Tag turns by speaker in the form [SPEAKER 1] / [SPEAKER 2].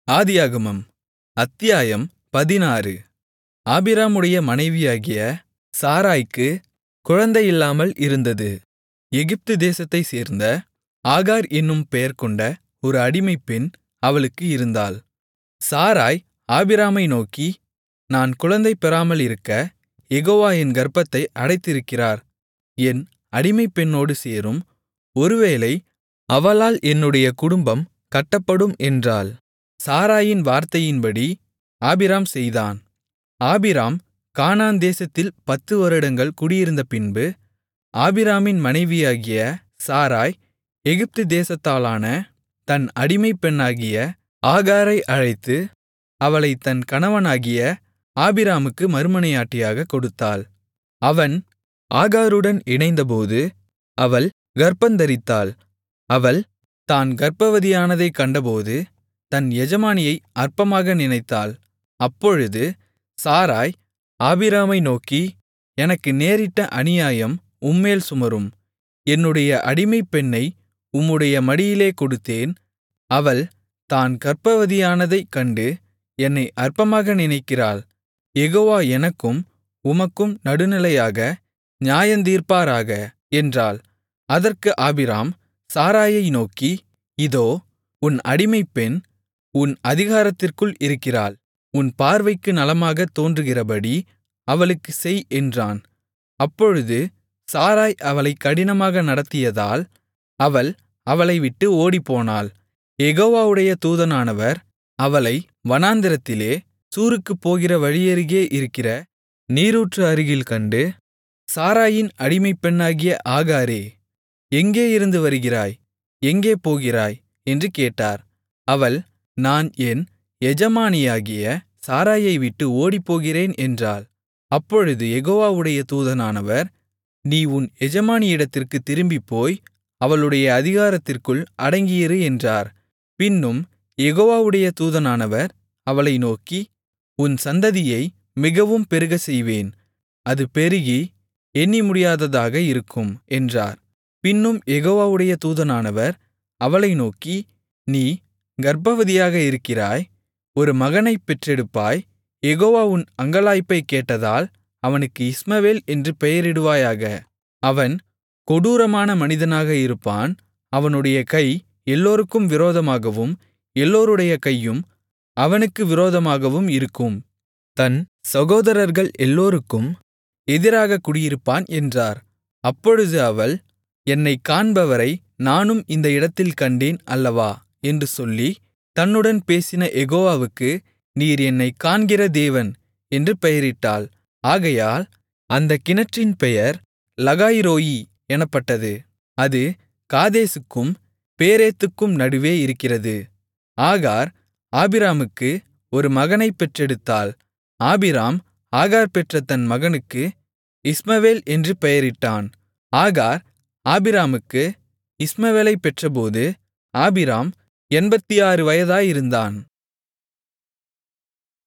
[SPEAKER 1] ஆதியாகமம் அத்தியாயம் பதினாறு ஆபிராமுடைய மனைவியாகிய சாராய்க்குக் குழந்தையில்லாமல் இருந்தது எகிப்து தேசத்தைச் சேர்ந்த ஆகார் என்னும் பெயர்கொண்ட ஒரு அடிமைப்பெண் அவளுக்கு இருந்தாள் சாராய் ஆபிராமை நோக்கி நான் குழந்தை பெறாமலிருக்க யெகோவா என் கர்ப்பத்தை அடைத்திருக்கிறார் என் அடிமைப்பெண்ணோடு சேரும் ஒருவேளை அவளால் என்னுடைய குடும்பம் கட்டப்படும் என்றாள் சாராயின் வார்த்தையின்படி ஆபிராம் செய்தான் ஆபிராம் கானான் தேசத்தில் பத்து வருடங்கள் குடியிருந்தபின்பு ஆபிராமின் மனைவியாகிய சாராய் எகிப்து தேசத்தாளான தன் அடிமைப்பெண்ணாகிய ஆகாரை அழைத்து அவளைத் தன் கணவனாகிய ஆபிராமுக்கு மறுமனையாட்டியாகக் கொடுத்தாள் அவன் ஆகாருடன் இணைந்தபோது அவள் கர்ப்பந்தரித்தாள் அவள் தான் கர்ப்பவதியானதைக் கண்டபோது தன் எஜமானியை அற்பமாக நினைத்தாள் அப்பொழுது சாராய் ஆபிராமை நோக்கி எனக்கு நேரிட்ட அநியாயம் உம்மேல் சுமரும் என்னுடைய அடிமைப்பெண்ணை உம்முடைய மடியிலே கொடுத்தேன் அவள் தான் கர்ப்பவதியானதைக் கண்டு என்னை அற்பமாக நினைக்கிறாள் யெகோவா எனக்கும் உமக்கும் நடுநிலையாக நியாயந்தீர்ப்பாராக என்றாள் அதற்கு ஆபிராம் சாராயை நோக்கி இதோ உன் அடிமைப்பெண் உன் அதிகாரத்திற்குள் இருக்கிறாள் உன் பார்வைக்கு நலமாகத் தோன்றுகிறபடி அவளுக்குச் செய் என்றான் அப்பொழுது சாராய் அவளைக் கடினமாக நடத்தியதால் அவள் அவளை விட்டு ஓடிப்போனாள் யெகோவாவுடைய தூதனானவர் அவளை வனாந்திரத்திலே சூருக்குப் போகிற வழியருகே இருக்கிற நீரூற்று அருகில் கண்டு சாராயின் அடிமைப்பெண்ணாகிய ஆகாரே எங்கே இருந்து வருகிறாய் எங்கே போகிறாய் என்று கேட்டார் அவள் நான் என் எஜமானியாகிய சாராயை விட்டு ஓடிப்போகிறேன் என்றாள் அப்பொழுது யெகோவாவுடைய தூதனானவர் நீ உன் எஜமானியிடத்திற்குத் திரும்பிப்போய் அவளுடைய அதிகாரத்திற்குள் அடங்கியிரு என்றார் பின்னும் யெகோவாவுடைய தூதனானவர் அவளை நோக்கி உன் சந்ததியை மிகவும் பெருகச் செய்வேன் அது பெருகி எண்ணிமுடியாததாக இருக்கும் என்றார் பின்னும் யெகோவாவுடைய தூதனானவர் அவளை நோக்கி நீ கர்ப்பவதியாக இருக்கிறாய் ஒரு மகனைப் பெற்றெடுப்பாய் யெகோவா உன் அங்கலாய்ப்பைக் கேட்டதால் அவனுக்கு இஸ்மவேல் என்று பெயரிடுவாயாக அவன் கொடூரமான மனிதனாக இருப்பான் அவனுடைய கை எல்லோருக்கும் விரோதமாகவும் எல்லோருடைய கையும் அவனுக்கு விரோதமாகவும் இருக்கும் தன் சகோதரர்கள் எல்லோருக்கும் எதிராக குடியிருப்பான் என்றார் அப்பொழுது அவள் என்னைக் காண்பவரை நானும் இந்த இடத்தில் கண்டேன் அல்லவா என்று சொல்லி தன்னுடன் பேசின யெகோவாவுக்கு நீர் என்னைக் காண்கிற தேவன் என்று பெயரிட்டாள் ஆகையால் அந்தக் கிணற்றின் பெயர் லகாய்ரோயி எனப்பட்டது அது காதேசுக்கும் பேரேத்துக்கும் நடுவே இருக்கிறது ஆகார் ஆபிராமுக்கு ஒரு மகனைப் பெற்றெடுத்தாள் ஆபிராம் ஆகார் பெற்ற தன் மகனுக்கு இஸ்மவேல் என்று பெயரிட்டான் ஆகார் ஆபிராமுக்கு இஸ்மவேலைப் பெற்றபோது ஆபிராம் எண்பத்தாறு வயதாயிருந்தான்